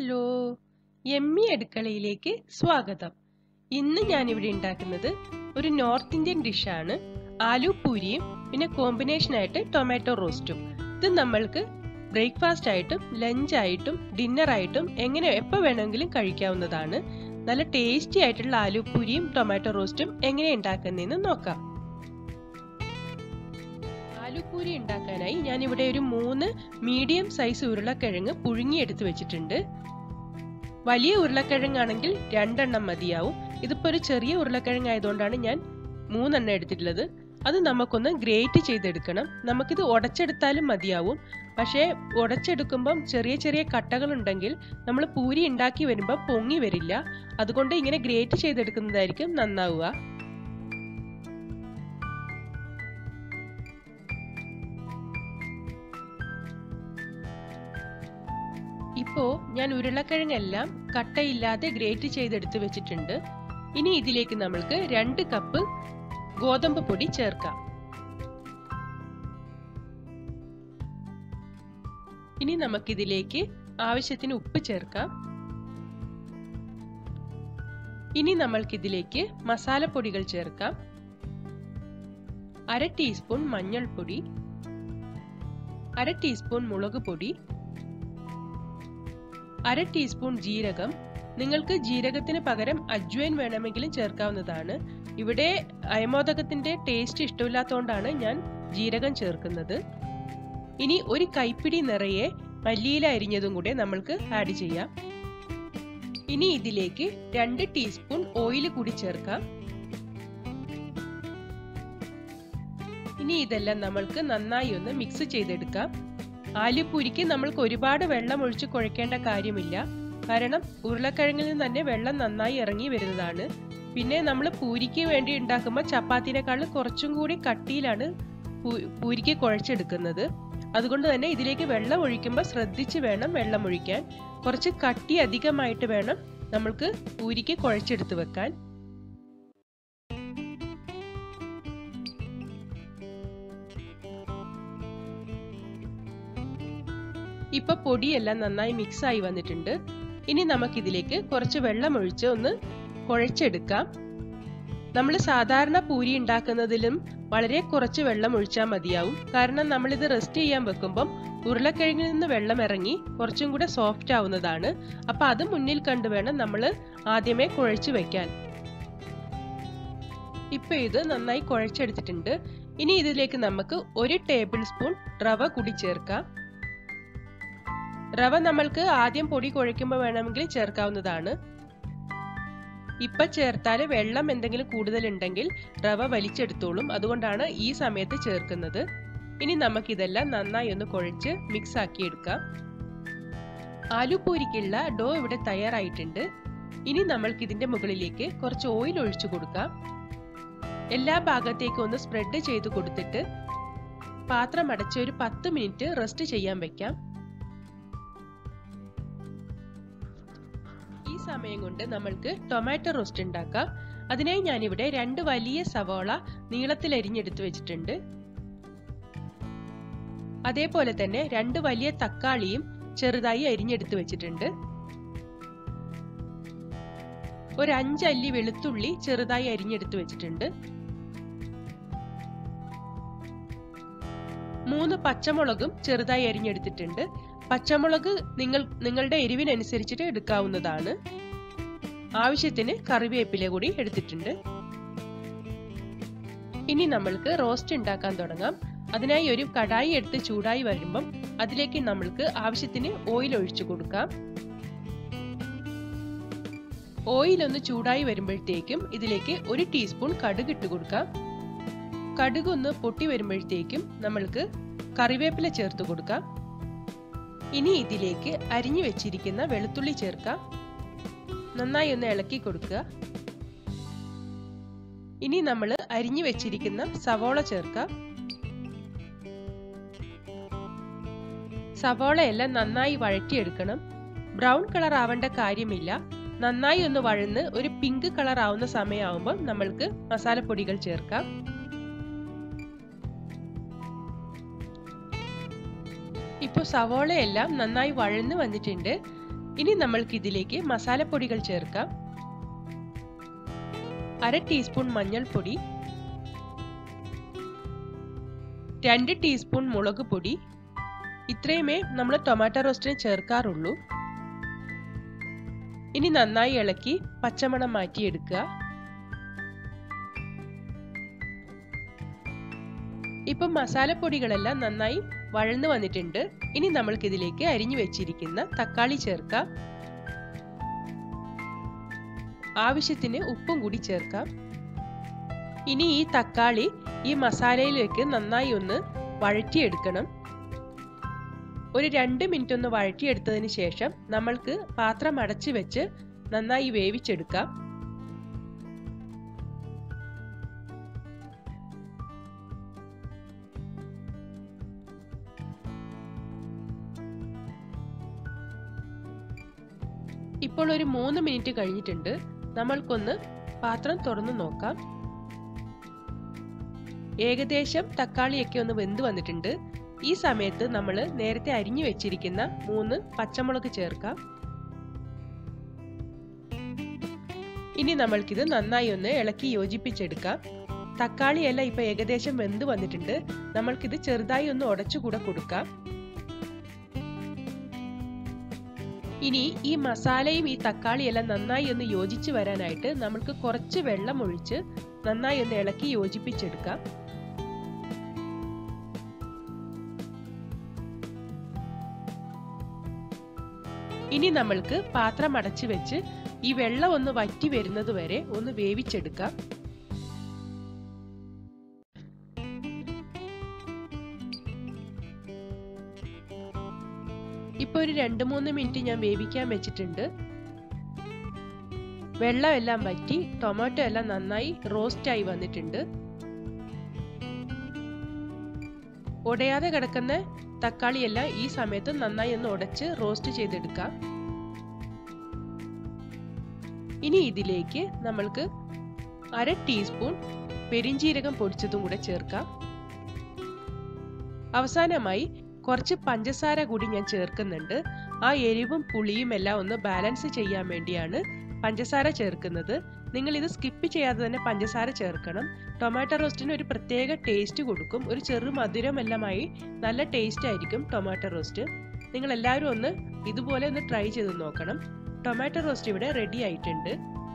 hello എമ്മി അടുക്കളയിലേക്ക് സ്വാഗതം ഇന്ന് ഞാനിവിടെ ഉണ്ടാക്കുന്നത് ഒരു നോർത്ത് ഇന്ത്യൻ ഡിഷാണ് ആലു പൂരിയും പിന്നെ കോമ്പിനേഷൻ ആയിട്ട് ടൊമാറ്റോ റോസ്റ്റും ഇത് നമ്മൾക്ക് ബ്രേക്ക്ഫാസ്റ്റ് ആയിട്ടും ലഞ്ച് ആയിട്ടും ഡിന്നർ ആയിട്ടും എങ്ങനെ എപ്പോൾ വേണമെങ്കിലും കഴിക്കാവുന്നതാണ് നല്ല ടേസ്റ്റി ആയിട്ടുള്ള ആലു പൂരിയും ടൊമാറ്റോ റോസ്റ്റും എങ്ങനെ ഉണ്ടാക്കുന്നതെന്ന് നോക്കാം ആലുപൂരി ഉണ്ടാക്കാനായി ഞാൻ ഇവിടെ ഒരു മൂന്ന് മീഡിയം സൈസ് ഉരുളക്കിഴങ്ങ് പുഴുങ്ങിയെടുത്ത് വെച്ചിട്ടുണ്ട് വലിയ ഉരുളക്കിഴങ്ങാണെങ്കിൽ രണ്ടെണ്ണം മതിയാവും ഇതിപ്പോൾ ഒരു ചെറിയ ഉരുളക്കിഴങ്ങ് ആയതുകൊണ്ടാണ് ഞാൻ മൂന്നെണ്ണം എടുത്തിട്ടുള്ളത് അത് നമുക്കൊന്ന് ഗ്രേറ്റ് ചെയ്തെടുക്കണം നമുക്കിത് ഉടച്ചെടുത്താലും മതിയാവും പക്ഷേ ഉടച്ചെടുക്കുമ്പം ചെറിയ ചെറിയ കട്ടകൾ ഉണ്ടെങ്കിൽ നമ്മൾ പൂരി ഉണ്ടാക്കി വരുമ്പോൾ പൊങ്ങി വരില്ല അതുകൊണ്ട് ഇങ്ങനെ ഗ്രേറ്റ് ചെയ്തെടുക്കുന്നതായിരിക്കും നന്നാവുക ഇപ്പോ ഞാൻ ഉരുളക്കിഴങ്ങെല്ലാം കട്ടയില്ലാതെ ഗ്രേറ്റ് ചെയ്തെടുത്ത് വെച്ചിട്ടുണ്ട് ഇനി ഇതിലേക്ക് നമ്മൾക്ക് രണ്ട് കപ്പ് ഗോതമ്പ് പൊടി ചേർക്കാം ഇനി നമുക്കിതിലേക്ക് ആവശ്യത്തിന് ഉപ്പ് ചേർക്കാം ഇനി നമ്മൾക്കിതിലേക്ക് മസാലപ്പൊടികൾ ചേർക്കാം അര ടീസ്പൂൺ മഞ്ഞൾപ്പൊടി അര ടീസ്പൂൺ മുളക് പൊടി അര ടീസ്പൂൺ ജീരകം നിങ്ങൾക്ക് ജീരകത്തിന് പകരം അജ്വൈൻ വേണമെങ്കിലും ചേർക്കാവുന്നതാണ് ഇവിടെ അയമോദകത്തിന്റെ ടേസ്റ്റ് ഇഷ്ടമില്ലാത്തതുകൊണ്ടാണ് ഞാൻ ജീരകം ചേർക്കുന്നത് ഇനി ഒരു കൈപ്പിടി നിറയെ മല്ലിയില അരിഞ്ഞതും കൂടെ നമ്മൾക്ക് ആഡ് ചെയ്യാം ഇനി ഇതിലേക്ക് രണ്ട് ടീസ്പൂൺ ഓയിൽ കൂടി ചേർക്കാം ഇനി ഇതെല്ലാം നമ്മൾക്ക് നന്നായി ഒന്ന് മിക്സ് ചെയ്തെടുക്കാം ആലുപൂരിക്ക് നമ്മൾക്ക് ഒരുപാട് വെള്ളം ഒഴിച്ച് കുഴക്കേണ്ട കാര്യമില്ല കാരണം ഉരുളക്കിഴങ്ങിൽ നിന്ന് തന്നെ വെള്ളം നന്നായി ഇറങ്ങി വരുന്നതാണ് പിന്നെ നമ്മൾ പൂരിക്ക് വേണ്ടി ഉണ്ടാക്കുമ്പോൾ ചപ്പാത്തിനേക്കാൾ കുറച്ചും കൂടി കട്ടിയിലാണ് പൂരിക്ക് കുഴച്ചെടുക്കുന്നത് അതുകൊണ്ട് തന്നെ ഇതിലേക്ക് വെള്ളം ഒഴിക്കുമ്പോൾ ശ്രദ്ധിച്ച് വേണം വെള്ളം ഒഴിക്കാൻ കുറച്ച് കട്ടി അധികമായിട്ട് വേണം നമ്മൾക്ക് പൂരിക്ക് കുഴച്ചെടുത്ത് വെക്കാൻ ഇപ്പൊ പൊടിയെല്ലാം നന്നായി മിക്സ് ആയി വന്നിട്ടുണ്ട് ഇനി നമുക്കിതിലേക്ക് കുറച്ച് വെള്ളം ഒഴിച്ച് ഒന്ന് കുഴച്ചെടുക്കാം നമ്മൾ സാധാരണ പൂരി ഉണ്ടാക്കുന്നതിലും വളരെ കുറച്ച് വെള്ളം ഒഴിച്ചാൽ മതിയാവും കാരണം നമ്മളിത് റെസ്റ്റ് ചെയ്യാൻ വെക്കുമ്പം ഉരുളക്കിഴങ്ങിൽ നിന്ന് വെള്ളം ഇറങ്ങി കുറച്ചും കൂടെ സോഫ്റ്റ് ആവുന്നതാണ് അപ്പൊ അത് മുന്നിൽ കണ്ടു വേണം നമ്മൾ ആദ്യമേ കുഴച്ച് വെക്കാൻ ഇപ്പൊ ഇത് നന്നായി കുഴച്ചെടുത്തിട്ടുണ്ട് ഇനി ഇതിലേക്ക് നമുക്ക് ഒരു ടേബിൾ സ്പൂൺ റവ കൂടി ചേർക്കാം റവ നമ്മൾക്ക് ആദ്യം പൊടി കുഴയ്ക്കുമ്പോൾ വേണമെങ്കിൽ ചേർക്കാവുന്നതാണ് ഇപ്പൊ ചേർത്താൽ വെള്ളം എന്തെങ്കിലും കൂടുതൽ ഉണ്ടെങ്കിൽ റവ വലിച്ചെടുത്തോളും അതുകൊണ്ടാണ് ഈ സമയത്ത് ചേർക്കുന്നത് ഇനി നമുക്കിതെല്ലാം നന്നായി ഒന്ന് കുഴച്ച് മിക്സ് ആക്കി എടുക്കാം ആലുപൂരിക്കുള്ള ഡോ ഇവിടെ തയ്യാറായിട്ടുണ്ട് ഇനി നമ്മൾക്ക് ഇതിന്റെ മുകളിലേക്ക് കുറച്ച് ഓയിൽ ഒഴിച്ചു കൊടുക്കാം എല്ലാ ഭാഗത്തേക്കും ഒന്ന് സ്പ്രെഡ് ചെയ്ത് കൊടുത്തിട്ട് പാത്രം അടച്ച് ഒരു പത്ത് മിനിറ്റ് റെസ്റ്റ് ചെയ്യാൻ വെക്കാം ഈ സമയം കൊണ്ട് നമ്മൾക്ക് ടൊമാറ്റോ റോസ്റ്റ് ഉണ്ടാക്കാം അതിനായി ഞാനിവിടെ രണ്ട് വലിയ സവോള നീളത്തിൽ അരിഞ്ഞെടുത്ത് വെച്ചിട്ടുണ്ട് അതേപോലെ തന്നെ രണ്ട് വലിയ തക്കാളിയും ചെറുതായി അരിഞ്ഞെടുത്ത് വെച്ചിട്ടുണ്ട് ഒരു അഞ്ചല്ലി വെളുത്തുള്ളി ചെറുതായി അരിഞ്ഞെടുത്ത് വെച്ചിട്ടുണ്ട് മൂന്ന് പച്ചമുളകും ചെറുതായി അരിഞ്ഞെടുത്തിട്ടുണ്ട് പച്ചമുളക് നിങ്ങൾ നിങ്ങളുടെ എരിവിനനുസരിച്ചിട്ട് എടുക്കാവുന്നതാണ് ആവശ്യത്തിന് കറിവേപ്പില കൂടി എടുത്തിട്ടുണ്ട് ഇനി നമ്മൾക്ക് റോസ്റ്റ് ഉണ്ടാക്കാൻ തുടങ്ങാം അതിനായി ഒരു കടായി എടുത്ത് ചൂടായി വരുമ്പം അതിലേക്ക് നമ്മൾക്ക് ആവശ്യത്തിന് ഓയിൽ ഒഴിച്ചു കൊടുക്കാം ഓയിൽ ഒന്ന് ചൂടായി വരുമ്പോഴത്തേക്കും ഇതിലേക്ക് ഒരു ടീസ്പൂൺ കടുക് ഇട്ട് കൊടുക്കാം കടുക് ഒന്ന് പൊട്ടി വരുമ്പോഴത്തേക്കും നമ്മൾക്ക് കറിവേപ്പില ചേർത്ത് കൊടുക്കാം ഇനി ഇതിലേക്ക് അരിഞ്ഞു വെച്ചിരിക്കുന്ന വെളുത്തുള്ളി ചേർക്കാം നന്നായി ഒന്ന് ഇളക്കി കൊടുക്കുക ഇനി നമ്മൾ അരിഞ്ഞു വെച്ചിരിക്കുന്ന സവോള ചേർക്കാം സവോളയെല്ലാം നന്നായി വഴറ്റിയെടുക്കണം ബ്രൗൺ കളർ ആവേണ്ട കാര്യമില്ല നന്നായി ഒന്ന് വഴന്ന് ഒരു പിങ്ക് കളർ ആവുന്ന സമയമാകുമ്പോൾ നമ്മൾക്ക് മസാലപ്പൊടികൾ ചേർക്കാം ഇപ്പോൾ സവോളയെല്ലാം നന്നായി വഴന്ന് വന്നിട്ടുണ്ട് ഇനി നമ്മൾക്ക് ഇതിലേക്ക് മസാലപ്പൊടികൾ ചേർക്കാം അര ടീസ്പൂൺ മഞ്ഞൾപ്പൊടി രണ്ട് ടീസ്പൂൺ മുളക് പൊടി ഇത്രയുമേ നമ്മൾ ടൊമാറ്റോ റോസ്റ്റിന് ചേർക്കാറുള്ളൂ ഇനി നന്നായി ഇളക്കി പച്ചമണം മാറ്റിയെടുക്കുക ഇപ്പം മസാലപ്പൊടികളെല്ലാം നന്നായി വഴന്നു വന്നിട്ടുണ്ട് ഇനി നമ്മൾക്ക് ഇതിലേക്ക് അരിഞ്ഞു വെച്ചിരിക്കുന്ന തക്കാളി ചേർക്കാം ആവശ്യത്തിന് ഉപ്പും കൂടി ചേർക്കാം ഇനി ഈ തക്കാളി ഈ മസാലയിലേക്ക് നന്നായി ഒന്ന് വഴറ്റിയെടുക്കണം ഒരു രണ്ട് മിനിറ്റ് ഒന്ന് വഴറ്റിയെടുത്തതിന് ശേഷം നമ്മൾക്ക് പാത്രം അടച്ചു വെച്ച് നന്നായി വേവിച്ചെടുക്കാം ഇപ്പോൾ ഒരു മൂന്ന് മിനിറ്റ് കഴിഞ്ഞിട്ടുണ്ട് നമ്മൾക്കൊന്ന് പാത്രം തുറന്നു നോക്കാം ഏകദേശം തക്കാളിയൊക്കെ ഒന്ന് വെന്ത് വന്നിട്ടുണ്ട് ഈ സമയത്ത് നമ്മൾ നേരത്തെ അരിഞ്ഞു വെച്ചിരിക്കുന്ന മൂന്ന് പച്ചമുളക് ചേർക്കാം ഇനി നമ്മൾക്കിത് നന്നായി ഒന്ന് ഇളക്കി യോജിപ്പിച്ചെടുക്കാം തക്കാളിയെല്ലാം ഇപ്പൊ ഏകദേശം വെന്ത് വന്നിട്ടുണ്ട് നമ്മൾക്കിത് ചെറുതായി ഒന്ന് ഉടച്ചുകൂടെ കൊടുക്കാം ഇനി ഈ മസാലയും ഈ തക്കാളിയെല്ലാം നന്നായി ഒന്ന് യോജിച്ച് വരാനായിട്ട് നമ്മൾക്ക് കുറച്ച് വെള്ളം ഒഴിച്ച് നന്നായി ഒന്ന് ഇളക്കി യോജിപ്പിച്ചെടുക്കാം ഇനി നമ്മൾക്ക് പാത്രം അടച്ചു വെച്ച് ഈ വെള്ളം ഒന്ന് വറ്റി വരുന്നത് വരെ ഒന്ന് വേവിച്ചെടുക്കാം ഇപ്പൊ ഒരു രണ്ട് മൂന്ന് മിനിറ്റ് ഞാൻ വേവിക്കാൻ വെച്ചിട്ടുണ്ട് വെള്ളം എല്ലാം വറ്റി ടൊമാറ്റോ എല്ലാം നന്നായി റോസ്റ്റ് ആയി വന്നിട്ടുണ്ട് ഉടയാതെ കിടക്കുന്ന തക്കാളിയെല്ലാം ഈ സമയത്ത് നന്നായി ഒന്ന് ഉടച്ച് റോസ്റ്റ് ചെയ്തെടുക്കാം ഇനി ഇതിലേക്ക് നമ്മൾക്ക് അര ടീസ്പൂൺ പെരിഞ്ചീരകം പൊടിച്ചതും കൂടെ ചേർക്കാം അവസാനമായി കുറച്ച് പഞ്ചസാര കൂടി ഞാൻ ചേർക്കുന്നുണ്ട് ആ എരിവും പുളിയും എല്ലാം ഒന്ന് ബാലൻസ് ചെയ്യാൻ വേണ്ടിയാണ് പഞ്ചസാര ചേർക്കുന്നത് നിങ്ങൾ ഇത് സ്കിപ്പ് ചെയ്യാതെ തന്നെ പഞ്ചസാര ചേർക്കണം ടൊമാറ്റോ റോസ്റ്റിന് ഒരു പ്രത്യേക ടേസ്റ്റ് കൊടുക്കും ഒരു ചെറു മധുരമെല്ലാമായി നല്ല ടേസ്റ്റ് ആയിരിക്കും ടൊമാറ്റോ റോസ്റ്റ് നിങ്ങൾ എല്ലാവരും ഒന്ന് ഇതുപോലെ ഒന്ന് ട്രൈ ചെയ്ത് നോക്കണം ടൊമാറ്റോ റോസ്റ്റ് ഇവിടെ റെഡി ആയിട്ടുണ്ട്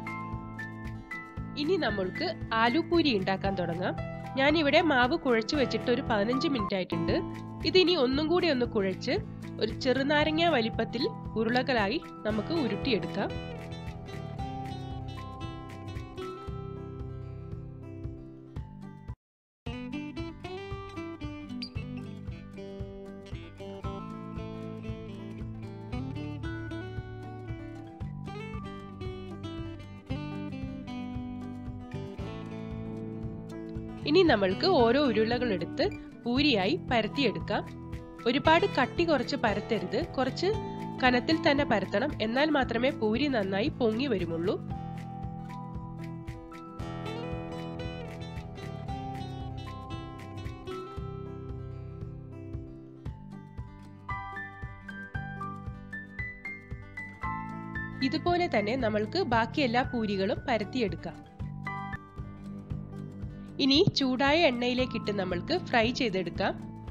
ഇനി നമ്മൾക്ക് ആലുപൂരി ഉണ്ടാക്കാൻ തുടങ്ങാം ഞാനിവിടെ മാവ് കുഴച്ച് വെച്ചിട്ട് ഒരു പതിനഞ്ച് മിനിറ്റ് ആയിട്ടുണ്ട് ഇതിനി ഒന്നും കൂടി ഒന്ന് കുഴച്ച് ഒരു ചെറുനാരങ്ങ വലിപ്പത്തിൽ ഉരുളകളായി നമുക്ക് ഉരുട്ടിയെടുക്കാം ഇനി നമ്മൾക്ക് ഓരോ ഉരുളകൾ എടുത്ത് പൂരിയായി പരത്തിയെടുക്കാം ഒരുപാട് കട്ടി കുറച്ച് പരത്തരുത് കുറച്ച് കനത്തിൽ തന്നെ പരത്തണം എന്നാൽ മാത്രമേ പൂരി നന്നായി പൊങ്ങി വരുമുള്ളൂ ഇതുപോലെ തന്നെ നമ്മൾക്ക് ബാക്കി എല്ലാ പൂരികളും പരത്തിയെടുക്കാം ഇനി ചൂടായ എണ്ണയിലേക്ക് ഇട്ട് നമ്മൾക്ക് ഫ്രൈ ചെയ്തെടുക്കാം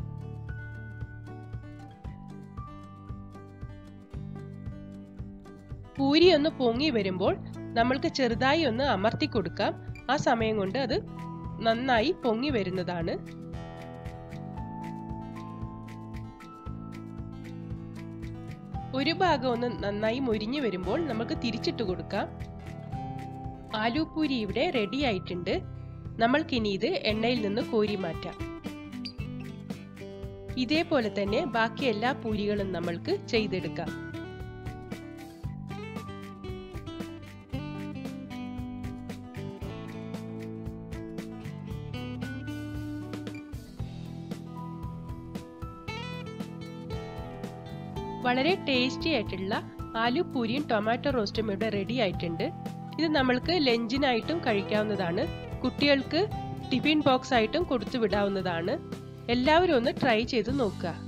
പൂരി ഒന്ന് പൊങ്ങി വരുമ്പോൾ നമ്മൾക്ക് ചെറുതായി ഒന്ന് അമർത്തി കൊടുക്കാം ആ സമയം കൊണ്ട് അത് നന്നായി പൊങ്ങി വരുന്നതാണ് ഒരു ഭാഗം ഒന്ന് നന്നായി മൊരിഞ്ഞു വരുമ്പോൾ നമുക്ക് തിരിച്ചിട്ട് കൊടുക്കാം ആലൂപൂരി ഇവിടെ റെഡി ആയിട്ടുണ്ട് നമ്മൾക്കിനി ഇത് എണ്ണയിൽ നിന്ന് കോരി മാറ്റാം ഇതേപോലെ തന്നെ ബാക്കി എല്ലാ പൂരികളും നമ്മൾക്ക് ചെയ്തെടുക്കാം വളരെ ടേസ്റ്റി ആയിട്ടുള്ള ആലു പൂരിയും ടൊമാറ്റോ റോസ്റ്റും ഇവിടെ റെഡി ആയിട്ടുണ്ട് ഇത് നമ്മൾക്ക് ലഞ്ചിനായിട്ടും കഴിക്കാവുന്നതാണ് കുട്ടികൾക്ക് ടിഫിൻ ബോക്സ് ആയിട്ടും കൊടുത്തു വിടാവുന്നതാണ് എല്ലാവരും ഒന്ന് ട്രൈ ചെയ്ത് നോക്കുക